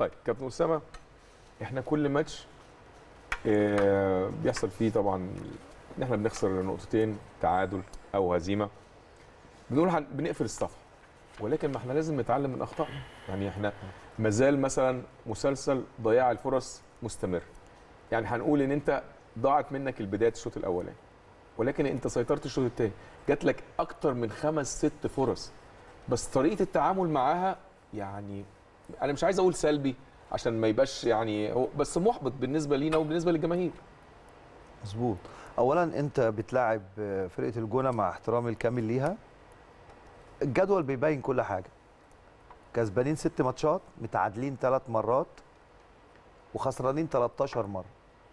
طيب كابتن اسامه احنا كل ماتش آه، بيحصل فيه طبعا ان احنا بنخسر نقطتين تعادل او هزيمه بنقول هن- بنقفل الصفحه ولكن ما احنا لازم نتعلم من اخطائنا يعني احنا مازال مثلا مسلسل ضياع الفرص مستمر يعني هنقول ان انت ضاعت منك البدايه الشوط الاولاني ولكن انت سيطرت الشوط الثاني جات لك اكتر من خمس ست فرص بس طريقه التعامل معاها يعني انا مش عايز اقول سلبي عشان ما يبقاش يعني هو بس محبط بالنسبه لينا وبالنسبه للجماهير مظبوط اولا انت بتلاعب فرقه الجونه مع احترامي الكامل ليها الجدول بيبين كل حاجه كسبانين ست ماتشات متعادلين ثلاث مرات وخسرانين 13 مره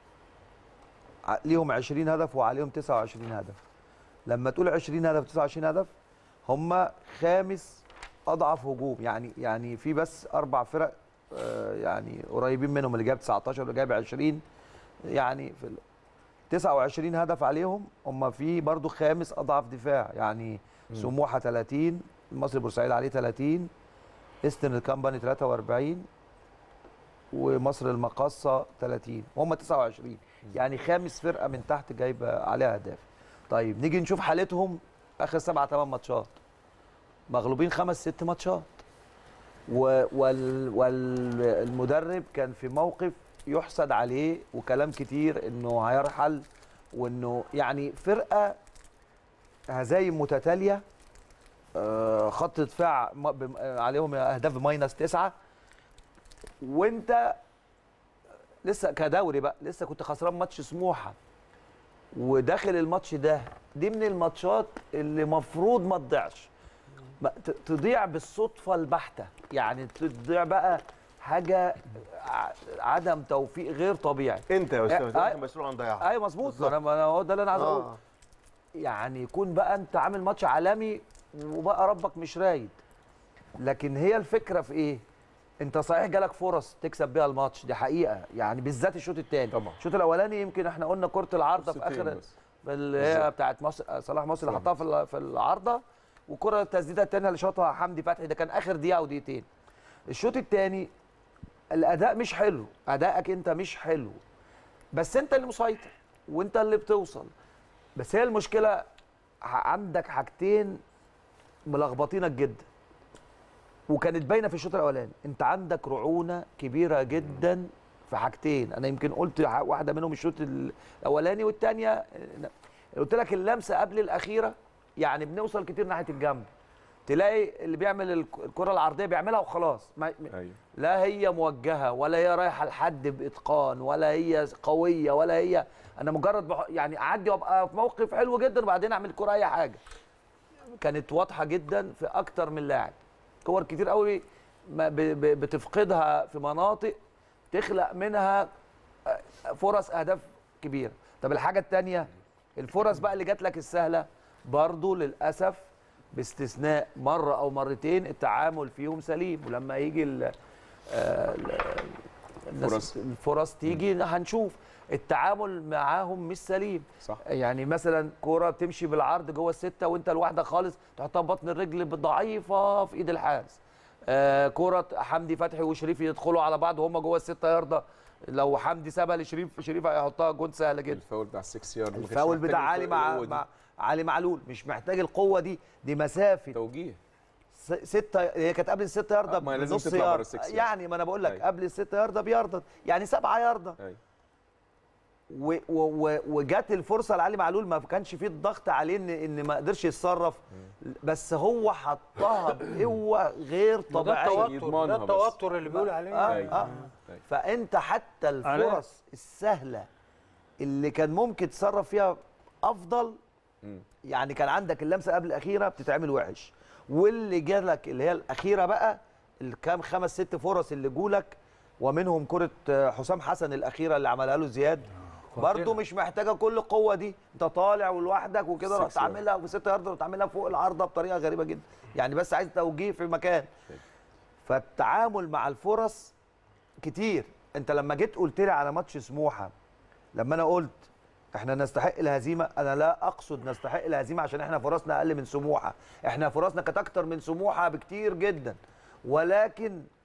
ع- ليهم 20 هدف وعليهم 29 هدف لما تقول 20 هدف 29 هدف هم خامس اضعف هجوم يعني يعني في بس اربع فرق آه، يعني قريبين منهم اللي جاب 19 واللي جايب 20 يعني في ال- 29 هدف عليهم هم في برضو خامس اضعف دفاع يعني سموحه 30 المصري بورسعيد عليه 30 ايسترن الكامباني 43 ومصر المقاصه 30 هم 29 يعني خامس فرقه من تحت جايبه عليها اهداف طيب نيجي نشوف حالتهم اخر سبعة ثمان ماتشات مغلوبين خمس ست ماتشات و- وال والمدرب كان في موقف يحسد عليه وكلام كتير انه هيرحل وانه يعني فرقه هزايم متتاليه آه، خط دفاع م- بم- آه، عليهم اهداف بماينس تسعه وانت لسه كدوري بقى لسه كنت خسران ماتش سموحه وداخل الماتش ده دي من الماتشات اللي مفروض ما تضيعش ما- ت- تضيع بالصدفه البحته يعني تضيع بقى حاجه ع- عدم توفيق غير طبيعي انت يا استاذ آه، انت مسؤول عن ضياعها ايوه مظبوط انا ما أنا هو ده اللي انا عايز اقوله آه. يعني يكون بقى انت عامل ماتش عالمي وبقى ربك مش رايد لكن هي الفكره في ايه انت صحيح جالك فرص تكسب بيها الماتش دي حقيقه يعني بالذات الشوط الثاني طبعا. الشوط الاولاني يمكن احنا قلنا كره العارضه في فرصتين اخر بس. في اللي هي بالظبط. بتاعت مصر صلاح مصر اللي صلاح حطها في ال- في العارضه وكره التسديده الثانيه اللي شاطها حمدي فتحي ده كان اخر دقيقه ودقيقتين الشوط الثاني الاداء مش حلو ادائك انت مش حلو بس انت اللي مسيطر وانت اللي بتوصل بس هي المشكله ع- عندك حاجتين ملخبطينك جدا وكانت باينه في الشوط الاولاني انت عندك رعونه كبيره جدا في حاجتين انا يمكن قلت ح- واحده منهم الشوط الاولاني والثانيه قلت لك اللمسه قبل الاخيره يعني بنوصل كتير ناحيه الجنب تلاقي اللي بيعمل الك- الكره العرضيه بيعملها وخلاص ما ايوه لا هي موجهه ولا هي رايحه لحد باتقان ولا هي قويه ولا هي انا مجرد بح... يعني اعدي وابقى في موقف حلو جدا وبعدين اعمل كره اي حاجه كانت واضحه جدا في اكتر من لاعب كور كتير قوي ما ب... ب... بتفقدها في مناطق تخلق منها آه، فرص اهداف كبيره طب الحاجه الثانيه الفرص بقى اللي جات لك السهله برضو للاسف باستثناء مره او مرتين التعامل فيهم سليم ولما يجي ال آه، ال- الناس- فرص. الفرص تيجي هنشوف التعامل معاهم مش سليم صح يعني مثلا كوره بتمشي بالعرض جوه السته وانت لوحدك خالص تحطها ببطن الرجل ضعيفه في ايد الحارس آه كوره حمدي فتحي وشريف يدخلوا على بعض وهم جوه السته يارده لو حمدي سابها لشريف شريف هيحطها جون سهله جدا الفاول بتاع السكس يارد ما كانش الفاول محتاج بتاع علي مع, القوة دي. مع علي معلول مش محتاج القوه دي دي مسافه توجيه س- ستة هي كانت قبل الستة ياردة آه، ما هي لازم بنص تطلع بره يارد السكس يارد. يعني ما انا بقول لك أيوة. قبل الستة ياردة بياردة يعني سبعة ياردة ايوه و- و- و- وجات الفرصه لعلي معلول ما كانش فيه الضغط عليه ان ان ما قدرش يتصرف بس هو حطها بقوه غير ده طبيعيه التوتر يضمنها ده بس. التوتر اللي بيقول عليه آه أيوة. آه. أيوة. فانت حتى الفرص السهله اللي كان ممكن تتصرف فيها افضل مم. يعني كان عندك اللمسه قبل الاخيره بتتعمل وحش واللي جالك اللي هي الاخيره بقى الكام خمس ست فرص اللي جولك ومنهم كره آه، حسام حسن الاخيره اللي عملها له زياد برضه مش محتاجه كل القوه دي انت طالع ولوحدك وكده رحت Six yard. عاملها في 6 يارد رحت عاملها فوق العارضه بطريقه غريبه جدا يعني بس عايز توجيه في مكان فالتعامل مع الفرص كتير انت لما جيت قلت لي على ماتش سموحه لما انا قلت احنا نستحق الهزيمه انا لا اقصد نستحق الهزيمه عشان احنا فرصنا اقل من سموحه احنا فرصنا كانت اكتر من سموحه بكتير جدا ولكن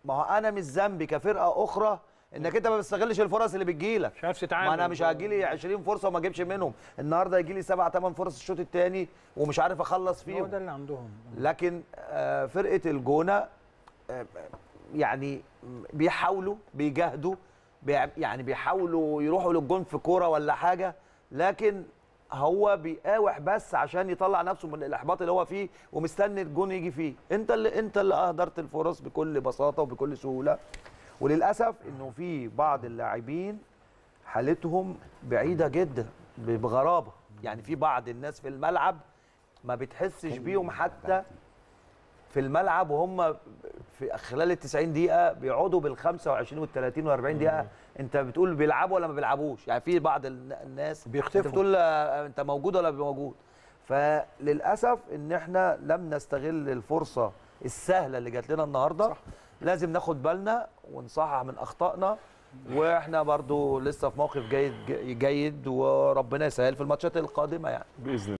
ما هو انا مش ذنبي كفرقه اخرى انك انت ما بتستغلش الفرص اللي بتجيلك مش عارف تتعامل ما انا مش هجي لي 20 فرصه وما اجيبش منهم النهارده يجي لي 7 8 فرص الشوط الثاني ومش عارف اخلص هو فيهم ده اللي عندهم لكن آه، فرقه الجونه آه، يعني بيحاولوا بيجاهدوا بيع- يعني بيحاولوا يروحوا للجون في كوره ولا حاجه لكن هو بيقاوح بس عشان يطلع نفسه من الاحباط اللي هو فيه ومستني الجون يجي فيه انت اللي انت اللي اهدرت الفرص بكل بساطه وبكل سهوله وللاسف انه في بعض اللاعبين حالتهم بعيده جدا ب- بغرابه يعني في بعض الناس في الملعب ما بتحسش بيهم حتى في الملعب وهم في خلال ال 90 دقيقة بيقعدوا بال 25 وال 30 وال 40 دقيقة انت بتقول بيلعبوا ولا ما بيلعبوش يعني في بعض الن- الناس بيختفوا. انت بتقول آه، انت موجود ولا موجود فللاسف ان احنا لم نستغل الفرصة السهلة اللي جات لنا النهارده صح. لازم ناخد بالنا ونصحح من اخطائنا واحنا برضو لسه في موقف جيد جيد وربنا يسهل في الماتشات القادمة يعني باذن